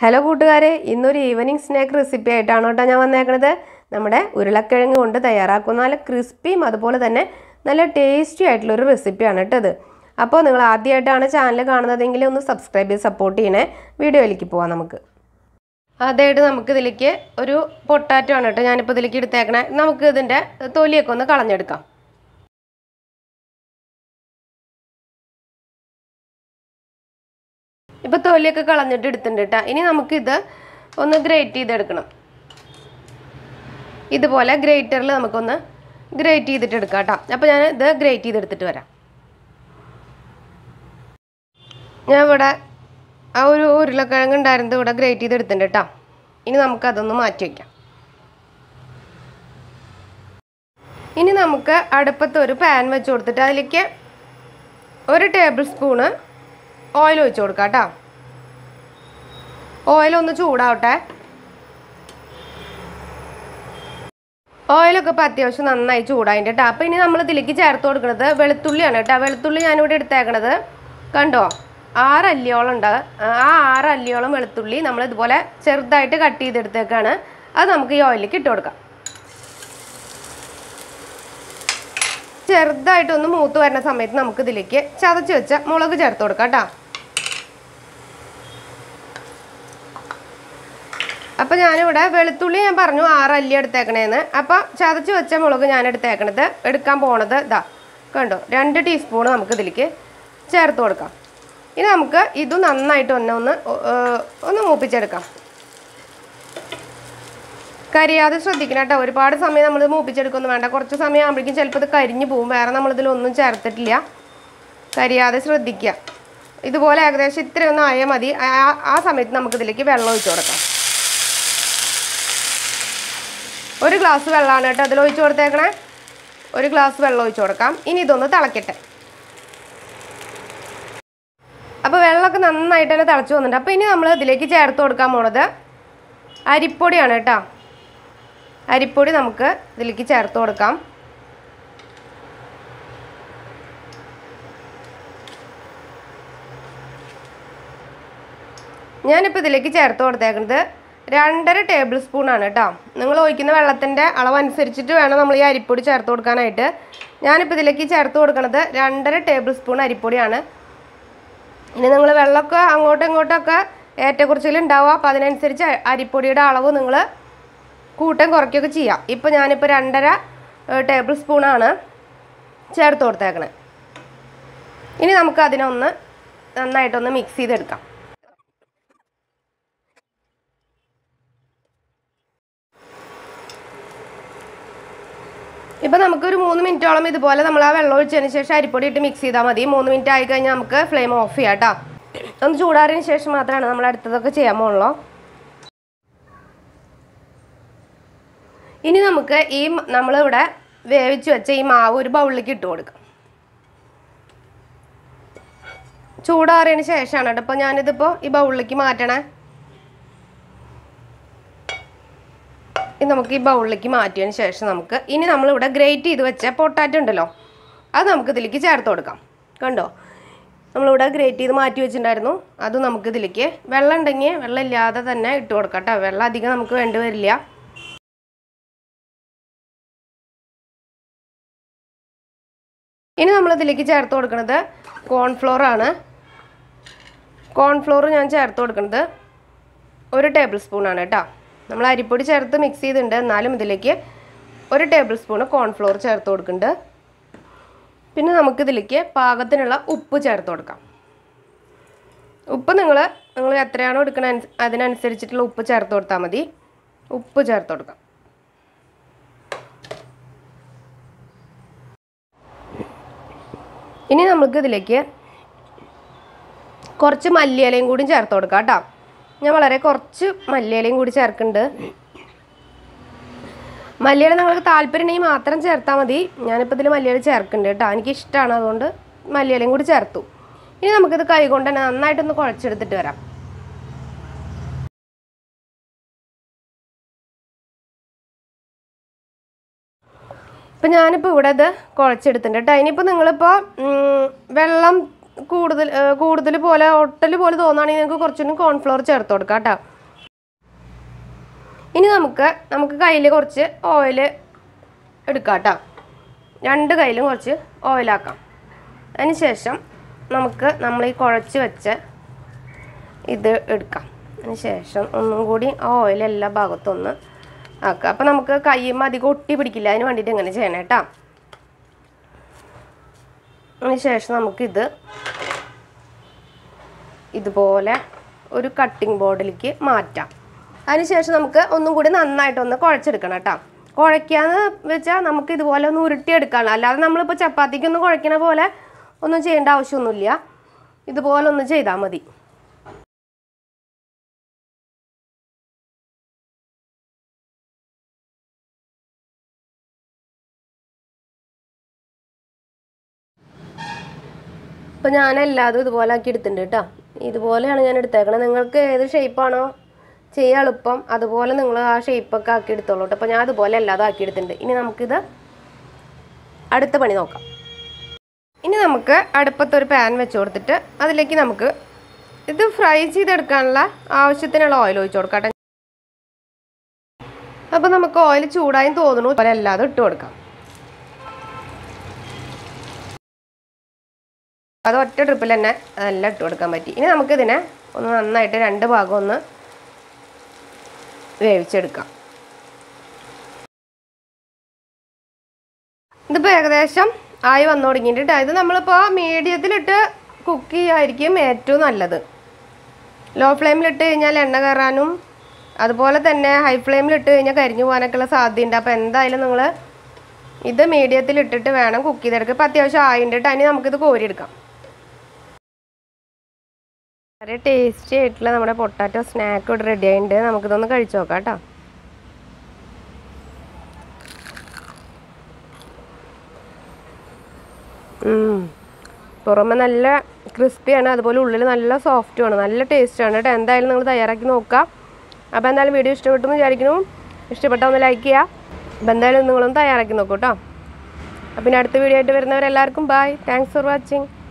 hello കൂട്ടുകാരെ ഇന്നൊരു evening snack recipe ആയിട്ടാണ് കേട്ടോ ഞാൻ വന്നേക്കണത് നമ്മുടെ ഉരുളക്കിഴങ്ങ് കൊണ്ട് തയ്യാറാക്കുന്ന നല്ല ക്രിസ്പിയും അതുപോലെ തന്നെ നല്ല ടേസ്റ്റി ആയിട്ടുള്ളൊരു റെസിപ്പിയാണ് കേട്ടോ ഇത് അപ്പോൾ നിങ്ങൾ ആദ്യമായിട്ടാണ് ചാനൽ കാണുന്നതെങ്കിൽ ഒന്ന് സബ്സ്ക്രൈബ് ചെയ്ത് സപ്പോർട്ട് ചെയ്യണേ വീഡിയോയിലേക്ക് പോവാം നമുക്ക് ആദ്യമായിട്ട് നമുക്ക് ഇതിലേക്ക് ഒരു പൊട്ടാറ്റോ ആണ് കേട്ടോ ഞാനിപ്പോൾ ഇതിലേക്ക് എടുത്തേക്കണേ നമുക്ക് ഇതിൻ്റെ തൊലിയൊക്കെ ഒന്ന് കളഞ്ഞെടുക്കാം ഇപ്പോൾ തൊലിയൊക്കെ കളഞ്ഞിട്ട് എടുത്തിട്ടുണ്ട് കേട്ടോ ഇനി നമുക്കിത് ഒന്ന് ഗ്രേറ്റ് ചെയ്തെടുക്കണം ഇതുപോലെ ഗ്രേറ്ററിൽ നമുക്കൊന്ന് ഗ്രേറ്റ് ചെയ്തിട്ട് എടുക്കാം കേട്ടോ അപ്പോൾ ഞാൻ ഇത് ഗ്രേറ്റ് ചെയ്തെടുത്തിട്ട് വരാം ഞാൻ ഇവിടെ ആ ഒരു ഉരുളക്കിഴങ്ങ് ഉണ്ടായിരുന്നത് ഇവിടെ ഗ്രേറ്റ് ചെയ്തെടുത്തിട്ടുണ്ട് കേട്ടോ ഇനി നമുക്കതൊന്ന് മാറ്റി വയ്ക്കാം ഇനി നമുക്ക് അടുപ്പത്ത് ഒരു പാൻ വെച്ച് കൊടുത്തിട്ട് അതിലേക്ക് ഒരു ടേബിൾ സ്പൂണ് ഓയിൽ ഒഴിച്ച് കൊടുക്കാം കേട്ടോ ഓയിലൊന്ന് ചൂടാവട്ടെ ഓയിലൊക്കെ ഇപ്പോൾ അത്യാവശ്യം നന്നായി ചൂടായിട്ട് കേട്ടോ അപ്പോൾ ഇനി നമ്മൾ ഇതിലേക്ക് ചേർത്ത് കൊടുക്കുന്നത് വെളുത്തുള്ളിയാണ് കേട്ടോ വെളുത്തുള്ളി ഞാനിവിടെ എടുത്തേക്കണത് കണ്ടോ ആറ് അല്ലിയോളം ഉണ്ട് ആ ആറ് അല്ലിയോളം വെളുത്തുള്ളി നമ്മൾ ഇതുപോലെ ചെറുതായിട്ട് കട്ട് ചെയ്തെടുത്തേക്കാണ് അത് നമുക്ക് ഈ ഓയിലിലേക്ക് ഇട്ട് കൊടുക്കാം ചെറുതായിട്ടൊന്ന് മൂത്ത് വരുന്ന സമയത്ത് നമുക്ക് ഇതിലേക്ക് ചതച്ച് വെച്ച മുളക് ചേർത്ത് കൊടുക്കാം കേട്ടോ അപ്പോൾ ഞാനിവിടെ വെളുത്തുള്ളി ഞാൻ പറഞ്ഞു ആറ് അല്ലി എടുത്തേക്കണേന്ന് അപ്പോൾ ചതച്ച് വെച്ച മുളക് ഞാൻ എടുത്തേക്കണത് എടുക്കാൻ പോണത് ഇതാ കണ്ടോ രണ്ട് ടീസ്പൂൺ നമുക്ക് ഇതിലേക്ക് ചേർത്ത് കൊടുക്കാം ഇനി നമുക്ക് ഇത് നന്നായിട്ട് ഒന്ന് ഒന്ന് ഒന്ന് മൂപ്പിച്ചെടുക്കാം കരിയാതെ ശ്രദ്ധിക്കണം കേട്ടോ ഒരുപാട് സമയം നമ്മൾ മൂപ്പിച്ചെടുക്കൊന്നും വേണ്ട കുറച്ച് സമയം ആകുമ്പോഴേക്കും ചിലപ്പോൾ ഇത് കരിഞ്ഞു പോകും വേറെ നമ്മളിതിലൊന്നും ചേർത്തിട്ടില്ല കരിയാതെ ശ്രദ്ധിക്കുക ഇതുപോലെ ഏകദേശം ഇത്രയൊന്നും ആയാൽ മതി ആ- ആ സമയത്ത് നമുക്കിതിലേക്ക് വെള്ളം ഒഴിച്ചു കൊടുക്കാം ഒരു ഗ്ലാസ് വെള്ളമാണ് കേട്ടോ അതിൽ ഒഴിച്ചു കൊടുത്തേക്കണേ ഒരു ഗ്ലാസ് വെള്ളം ഒഴിച്ചു കൊടുക്കാം ഇനി ഇതൊന്ന് തിളക്കട്ടെ അപ്പോൾ വെള്ളമൊക്കെ നന്നായിട്ട് തന്നെ തിളച്ച് വന്നിട്ടുണ്ട് അപ്പോൾ ഇനി നമ്മൾ ഇതിലേക്ക് ചേർത്ത് കൊടുക്കാൻ പോണത് അരിപ്പൊടിയാണ് കേട്ടോ അരിപ്പൊടി നമുക്ക് ഇതിലേക്ക് ചേർത്ത് കൊടുക്കാം ഞാനിപ്പോൾ ഇതിലേക്ക് ചേർത്ത് കൊടുത്തേക്കുന്നത് രണ്ടര ടേബിൾ സ്പൂൺ ആണ് കേട്ടോ നിങ്ങൾ ഒഴിക്കുന്ന വെള്ളത്തിൻ്റെ അളവനുസരിച്ചിട്ട് വേണം നമ്മൾ ഈ അരിപ്പൊടി ചേർത്ത് കൊടുക്കാനായിട്ട് ഞാനിപ്പോൾ ഇതിലേക്ക് ചേർത്ത് കൊടുക്കുന്നത് രണ്ടര ടേബിൾ സ്പൂൺ അരിപ്പൊടിയാണ് ഇനി നിങ്ങൾ വെള്ളമൊക്കെ അങ്ങോട്ടും ഇങ്ങോട്ടൊക്കെ ഏറ്റക്കുറച്ചിൽ ഉണ്ടാവുക അപ്പോൾ അതിനനുസരിച്ച് അരിപ്പൊടിയുടെ അളവ് നിങ്ങൾ കൂട്ടം കുറയ്ക്കുകയൊക്കെ ചെയ്യാം ഇപ്പോൾ ഞാനിപ്പോൾ രണ്ടര ടേബിൾ സ്പൂണാണ് ചേർത്ത് കൊടുത്തേക്കണേ ഇനി നമുക്ക് അതിനൊന്ന് നന്നായിട്ടൊന്ന് മിക്സ് ചെയ്തെടുക്കാം ഇപ്പം നമുക്കൊരു മൂന്ന് മിനിറ്റോളം ഇതുപോലെ നമ്മൾ ആ വെള്ളം ഒഴിച്ചതിന് ശേഷം അരിപ്പൊടി ഇട്ട് മിക്സ് ചെയ്താൽ മതി മൂന്ന് മിനിറ്റ് ആയി കഴിഞ്ഞാൽ നമുക്ക് ഫ്ലെയിം ഓഫ് ചെയ്യാം കേട്ടോ ഒന്ന് ചൂടാറിയതിന് ശേഷം മാത്രമാണ് നമ്മൾ അടുത്തതൊക്കെ ചെയ്യാൻ പോകുള്ളൂ ഇനി നമുക്ക് ഈ മ- നമ്മളിവിടെ വേവിച്ച് വെച്ച ഈ മാവ് ഒരു ബൗളിലേക്ക് ഇട്ട് കൊടുക്കാം ചൂടാറിയതിന് ശേഷമാണ് കേട്ടോ ഇപ്പോൾ ഞാനിതിപ്പോൾ ഈ ബൗളിലേക്ക് മാറ്റണേ ഇത് നമുക്ക് ഈ ബൗളിലേക്ക് മാറ്റിയതിന് ശേഷം നമുക്ക് ഇനി നമ്മളിവിടെ ഗ്രേറ്റ് ചെയ്ത് വെച്ച പൊട്ടാറ്റോ ഉണ്ടല്ലോ അത് നമുക്ക് ഇതിലേക്ക് ചേർത്ത് കൊടുക്കാം കണ്ടോ നമ്മളിവിടെ ഗ്രേറ്റ് ചെയ്ത് മാറ്റി വെച്ചിട്ടുണ്ടായിരുന്നു അത് നമുക്ക് ഇതിലേക്ക് വെള്ളം ഉണ്ടെങ്കിൽ വെള്ളം ഇല്ലാതെ തന്നെ ഇട്ട് കൊടുക്കാം കേട്ടോ വെള്ളം അധികം നമുക്ക് വേണ്ടി വരില്ല ഇനി നമ്മൾ ഇതിലേക്ക് ചേർത്ത് കൊടുക്കുന്നത് കോൺഫ്ലോർ ആണ് കോൺഫ്ലോർ ഞാൻ ചേർത്ത് കൊടുക്കുന്നത് ഒരു ടേബിൾ സ്പൂൺ ആണ് കേട്ടോ നമ്മൾ അരിപ്പൊടി ചേർത്ത് മിക്സ് ചെയ്തിട്ടുണ്ട് എന്നാലും ഇതിലേക്ക് ഒരു ടേബിൾ സ്പൂണ് കോൺഫ്ലോർ ചേർത്ത് കൊടുക്കുന്നുണ്ട് പിന്നെ നമുക്കിതിലേക്ക് പാകത്തിനുള്ള ഉപ്പ് ചേർത്ത് കൊടുക്കാം ഉപ്പ് നിങ്ങൾ നിങ്ങൾ എത്രയാണോ എടുക്കണ അനു- അതിനനുസരിച്ചിട്ടുള്ള ഉപ്പ് ചേർത്ത് കൊടുത്താൽ മതി ഉപ്പ് ചേർത്ത് കൊടുക്കാം ഇനി നമുക്ക് ഇതിലേക്ക് കുറച്ച് മല്ലിയിലയും കൂടി ചേർത്ത് കൊടുക്കാം കേട്ടോ ഞാൻ വളരെ കുറച്ച് മല്ലിയിലയും കൂടി ചേർക്കുന്നുണ്ട് മല്ലിയില നിങ്ങൾക്ക് താല്പര്യം ഉണ്ടെങ്കിൽ മാത്രം ചേർത്താൽ മതി ഞാനിപ്പോൾ ഇതിൽ മല്ലിയില ചേർക്കുന്നുണ്ട് കേട്ടോ എനിക്ക് ഇഷ്ടമാണ് അതുകൊണ്ട് മല്ലിയിലയും കൂടി ചേർത്തു ഇനി നമുക്കിത് കൈ കൊണ്ട് തന്നെ നന്നായിട്ടൊന്ന് കുഴച്ചെടുത്തിട്ട് വരാം ഇപ്പം ഞാനിപ്പോൾ ഇവിടെ ഇത് കുഴച്ചെടുത്തിട്ടുണ്ട് കേട്ടോ ഇനിയിപ്പോൾ നിങ്ങളിപ്പോൾ ഉം, വെള്ളം കൂടുതൽ കൂടുതൽ പോലെ ഒട്ടൽ പോലെ തോന്നുകയാണെങ്കിൽ നിങ്ങൾക്ക് കുറച്ചുകൂടി കോൺഫ്ലോർ ചേർത്ത് കൊടുക്കാം കേട്ടോ ഇനി നമുക്ക് നമുക്ക് കയ്യിൽ കുറച്ച് ഓയിൽ എടുക്കാം കേട്ടോ രണ്ട് കയ്യിലും കുറച്ച് ഓയിലാക്കാം അതിന് ശേഷം നമുക്ക് നമ്മൾ ഈ കുഴച്ച് വെച്ച ഇത് എടുക്കാം അതിന് ശേഷം ഒന്നും കൂടി ആ ഓയിൽ എല്ലാ ഭാഗത്തും ഒന്ന് ആക്കുക അപ്പോൾ നമുക്ക് കയ്യുമ്പോൾ അധികം ഒട്ടി പിടിക്കില്ല അതിന് വേണ്ടിയിട്ട് ഇങ്ങനെ ചെയ്യണം കേട്ടോ അതിന് ശേഷം നമുക്കിത് ഇതുപോലെ ഒരു കട്ടിംഗ് ബോർഡിലേക്ക് മാറ്റാം അതിനുശേഷം നമുക്ക് ഒന്നും കൂടി നന്നായിട്ടൊന്ന് കുഴച്ചെടുക്കണം കേട്ടോ കുഴയ്ക്കാന്ന് വെച്ചാൽ നമുക്ക് ഇതുപോലെ ഒന്ന് ഉരുട്ടിയെടുക്കണം അല്ലാതെ നമ്മളിപ്പോൾ ചപ്പാത്തിക്കൊന്നും കുഴക്കണ പോലെ ഒന്നും ചെയ്യേണ്ട ആവശ്യമൊന്നുമില്ല ഇതുപോലെ ഒന്ന് ചെയ്താൽ മതി ഇപ്പം ഞാൻ എല്ലാതും ഇതുപോലെ ആക്കി എടുത്തിട്ടുണ്ട് കേട്ടോ ഇതുപോലെയാണ് ഞാൻ എടുത്തേക്കണത് നിങ്ങൾക്ക് ഏത് ഷേപ്പാണോ ചെയ്യാൻ എളുപ്പം അതുപോലെ നിങ്ങൾ ആ ഷേപ്പൊക്കെ ആക്കി എടുത്തോളൂ കേട്ടോ അപ്പോൾ ഞാൻ അതുപോലെ എല്ലാതും ആക്കി എടുത്തിട്ടുണ്ട് ഇനി നമുക്കിത് അടുത്ത പണി നോക്കാം ഇനി നമുക്ക് അടുപ്പത്തൊരു പാൻ വെച്ച് കൊടുത്തിട്ട് അതിലേക്ക് നമുക്ക് ഇത് ഫ്രൈ ചെയ്തെടുക്കാനുള്ള ആവശ്യത്തിനുള്ള ഓയിൽ ഒഴിച്ച് കൊടുക്കാം അപ്പോൾ നമുക്ക് ഓയിൽ ചൂടായി തോന്നുന്നു അതുപോലെ എല്ലാതും ഇട്ട് കൊടുക്കാം അത് ഒറ്റ ട്രിപ്പിൽ തന്നെ എല്ലാം ഇട്ട് കൊടുക്കാൻ പറ്റി ഇനി നമുക്കിതിനെ ഒന്ന് നന്നായിട്ട് രണ്ട് ഭാഗം ഒന്ന് വേവിച്ചെടുക്കാം ഇതിപ്പോൾ ഏകദേശം ആയി വന്നു തുടങ്ങിയിട്ട് ഇത് നമ്മളിപ്പോൾ മീഡിയത്തിലിട്ട് കുക്ക് ചെയ്യായിരിക്കും ഏറ്റവും നല്ലത് ലോ ഫ്ലെയിമിലിട്ട് കഴിഞ്ഞാൽ എണ്ണ കയറാനും അതുപോലെ തന്നെ ഹൈ ഫ്ലെയിമിലിട്ട് കഴിഞ്ഞാൽ കരിഞ്ഞു പോകാനൊക്കെയുള്ള സാധ്യതയുണ്ട് അപ്പോൾ എന്തായാലും നിങ്ങൾ ഇത് മീഡിയത്തിൽ ഇട്ടിട്ട് വേണം കുക്ക് ചെയ്തെടുക്കുക ഇപ്പോൾ അത്യാവശ്യം ആയിട്ടുണ്ട് അതിന് നമുക്കിത് കോരിയെടുക്കാം വളരെ ടേസ്റ്റി ആയിട്ടുള്ള നമ്മുടെ പൊട്ടാറ്റോ സ്നാക്ക് ഇവിടെ റെഡി ആയിട്ടുണ്ട് നമുക്കിതൊന്ന് കഴിച്ചു നോക്കാം കേട്ടോ പുറമെ നല്ല ക്രിസ്പിയാണ് അതുപോലെ ഉള്ളിൽ നല്ല സോഫ്റ്റുമാണ് നല്ല ടേസ്റ്റാണ് കേട്ടോ എന്തായാലും നിങ്ങൾ തയ്യാറാക്കി നോക്കുക അപ്പോൾ എന്തായാലും വീഡിയോ ഇഷ്ടപ്പെട്ടു എന്ന് വിചാരിക്കുന്നു ഇഷ്ടപ്പെട്ടാൽ ഒന്ന് ലൈക്ക് ചെയ്യുക അപ്പോൾ എന്തായാലും നിങ്ങളൊന്ന് തയ്യാറാക്കി നോക്കൂ കേട്ടോ അപ്പം പിന്നെ അടുത്ത വീഡിയോ ആയിട്ട് വരുന്നവരെല്ലാവർക്കും ബൈ താങ്ക്സ് ഫോർ വാച്ചിങ്